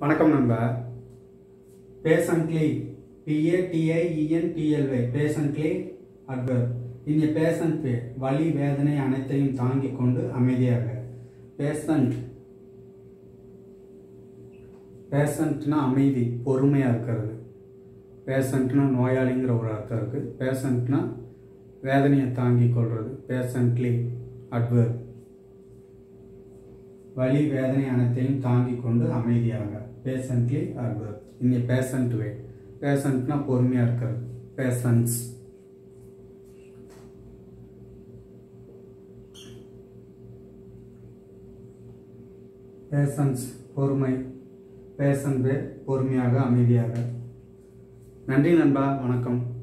வணக்கம் நண்பா பேசன்ட்லி பிஏடிஐஇஎன்டிஎல்ஒய் பேசன்ட்லி அட்வர் இங்கே பேசன்ட் வே வலி வேதனை அனைத்தையும் தாங்கிக் கொண்டு அமைதியாக பேசன்ட் பேசண்ட்னா அமைதி பொறுமையாக இருக்கிறது பேசண்ட்னா நோயாளிங்கிற ஒரு அர்த்தம் இருக்குது பேசண்ட்னா வேதனையை தாங்கிக் கொள்வது பேசண்ட்லி அட்வர் வலி வேதனை அனைத்தையும் தாங்கிக் கொண்டு அமைதியாக பேசண்ட்லி அட்வர் இங்கே பேசண்ட் வே பேசண்ட்னா பொறுமையாக இருக்கிறது பேசன்ஸ் பேசன்ஸ் பொறுமை பேசன் வே பொறுமையாக அமைதியாக நன்றி நண்பா வணக்கம்